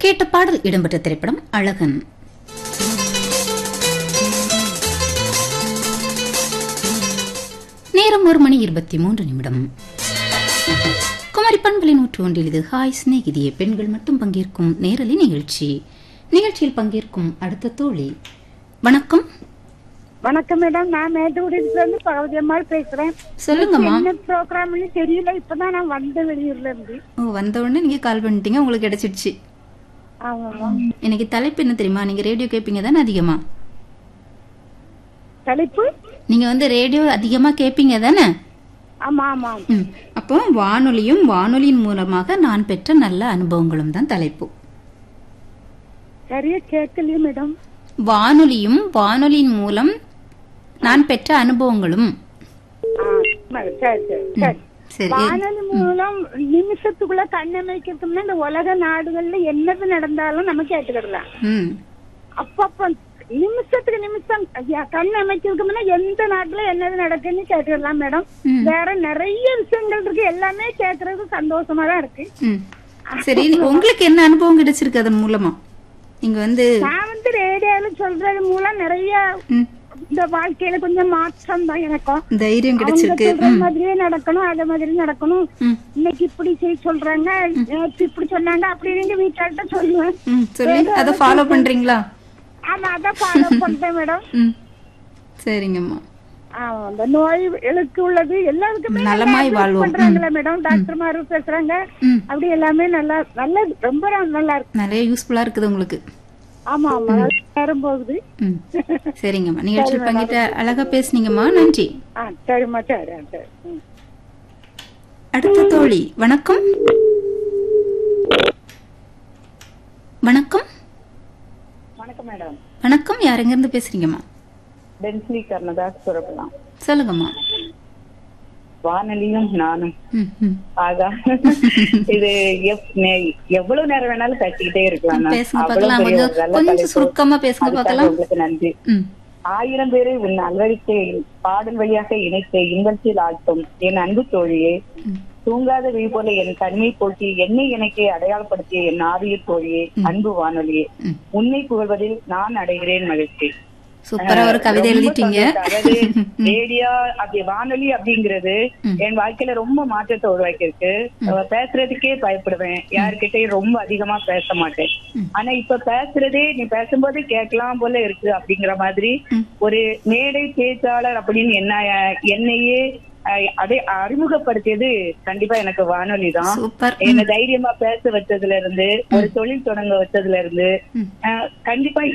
கேட்ட பாடல் இடம்பெற்ற திரைப்படம் அழகன் நேரம் ஒரு மணி இருபத்தி மூன்று நிமிடம் குமரி பண்பலை நூற்று ஒன்றில் இது ஹாய் சிநேகிதியே பெண்கள் மட்டும் பங்கேற்கும் நேரலை நிகழ்ச்சி நிகழ்ச்சியில் பங்கேற்கும் அடுத்த தோழி வணக்கம் வணக்கம் மேடம் நான் மேட்டூரில இருந்து பகவதி அம்மாள் பேசுறேன் சொல்லுங்கம்மா என்ன ப்ரோக்ராம்னு தெரியல இப்பதான் நான் வந்த வெளியூர்ல இருந்து ஓ வந்த உடனே நீங்க கால் பண்ணிட்டீங்க உங்களுக்கு கிடைச்சிடுச்சு ஆமாமா இன்னைக்கு தலைப்பு என்ன தெரியுமா நீங்க ரேடியோ கேட்பீங்க தானே அதிகமா தலைப்பு நீங்க வந்து ரேடியோ அதிகமா கேட்பீங்க தானே ஆமா ஆமா ம். அப்போ வானொலியும் வானொலியின் மூலமாக நான் பெற்ற நல்ல அனுபவங்களும் தான் தலைப்பு சரியா கேட்கலையே மேடம் வானொலியும் வானொலியின் மூலம் நான் பெற்ற அனுபவங்களும் ஆ, ம- சரி சரி சரி சரி வானொலி மூலம் நிமிஷத்துக்குள்ள கண்ணமைக்கிறதுனா இந்த உலக நாடுகள்ல என்னது நடந்தாலும் நம்ம கேட்டுக்கிடலாம் ம் அப்பப்ப நிமிஷத்துக்கு நிமிஷம் ஐயா, கண் அமைக்கிறதுக்கு முன்ன எந்த நாட்டுல என்னது நடக்குன்னு கேட்டுக்கலாம் மேடம் ம். வேற நிறைய விஷயங்கள் இருக்கு எல்லாமே கேக்குறது சந்தோஷமா தான் இருக்கு ம் சரி உங்களுக்கு என்ன அனுபவம் கிடைச்சிருக்கு அதன் மூலமா நீங்க வந்து நான் வந்து ரேடியோல சொல்றது மூலம் நிறைய ம், இந்த வாழ்க்கையில கொஞ்சம் மாற்றம் தான் எனக்கும் தைரியம் அவங்க கிடைச்சிருக்கு சொல்ற ம், மாதிரியே நடக்கணும் அத மாதிரி நடக்கணும் ம், இன்னைக்கு இப்படி செய்ய சொல்றாங்க நேத்து இப்படி சொன்னாங்க அப்படின்னு வீட்டாள்கிட்ட சொல்லுவேன் ம், சொல்லி அதை ஃபாலோ பண்றீங்களா ஆமா அதான் ஃபாலோ பண்றேன் மேடம் ம் சரிங்கம்மா ஆமா, அந்த நோய்களுக்கு உள்ளது எல்லாருக்குமே நல்லா நலமாய் advice வாழ்வோம். பண்றாங்களே மேடம் டாக்டர் மாரு பேசுறாங்க ம் அப்படி எல்லாமே நல்லா நல்லது ரொம்ப நல்லா இருக்கு நிறைய யூஸ்ஃபுல்லா இருக்குது உங்களுக்கு ஆமா ஆமா நல்லா நேரம் போகுது ம் சரிங்கம்மா நிகழ்ச்சியில் பங்கிட்ட அழகா பேசுனீங்கம்மா நன்றி ஆ சரிம்மா சரி ஆ, சரி ம். அடுத்த தோழி வணக்கம் வணக்கம் வணக்கம் மேடம் வணக்கம் யாருங்க இருந்து பேசுறீங்கம்மா டென்ஸ்லி கர்ணதாஸ் சுரப்பலாம் சொல்லுங்கம்மா வானொலியும் நானும் ம், ம். ஆகா இது எப்- நே- எவ்வளவு நேரம் வேணாலும் பேசிக்கிட்டே இருக்கலாம் நான். பேசுங்க அவ்வளவு பார்க்கலாம் பெரிய கொஞ்சம் ஒரு நல்ல கொஞ்சம் தலைப்பு. சுருக்கமா பேசுங்க அதுக்காக பார்க்கலாம் உங்களுக்கு நன்றி ம் ஆயிரம் பேரை உன் அல்வழிக்கை பாடல் வழியாக இணைத்து இன்பத்தில் ஆட்டும் என் அன்பு தோழியே ம். தூங்காத வீ போல என் தன்மை போட்டி என்னை எனக்கு அடையாளப்படுத்திய என் ஆவியர் தோழியே அன்பு வானொலியே ம். உன்னை புகழ்வதில் நான் அடைகிறேன் மகிழ்ச்சி சூப்பரா ஒரு கவிதை ரொம்ப எழுதிட்டீங்க சந்தோஷம். அதாவது ரேடியோ அப்படி வானொலி அப்படிங்கிறது ம். என் வாழ்க்கையில ரொம்ப மாற்றத்தை உருவாக்கியிருக்கு அஹ் பேசுறதுக்கே பயப்படுவேன் யாருக்கிட்டையும் ரொம்ப அதிகமா பேச மாட்டேன் ம். ஆனா இப்ப பேசுறதே நீ பேசும்போது கேட்கலாம் போல இருக்கு அப்படிங்கிற மாதிரி ம். ஒரு மேடை பேச்சாளர் அப்படின்னு என்ன என்னையே அஹ், அதை அறிமுகப்படுத்தியது கண்டிப்பா எனக்கு வானொலி தான் சூப்பர் என்ன தைரியமா பேச வச்சதுல இருந்து ஒரு தொழில் தொடங்க வச்சதுல இருந்து ம். அஹ், கண்டிப்பா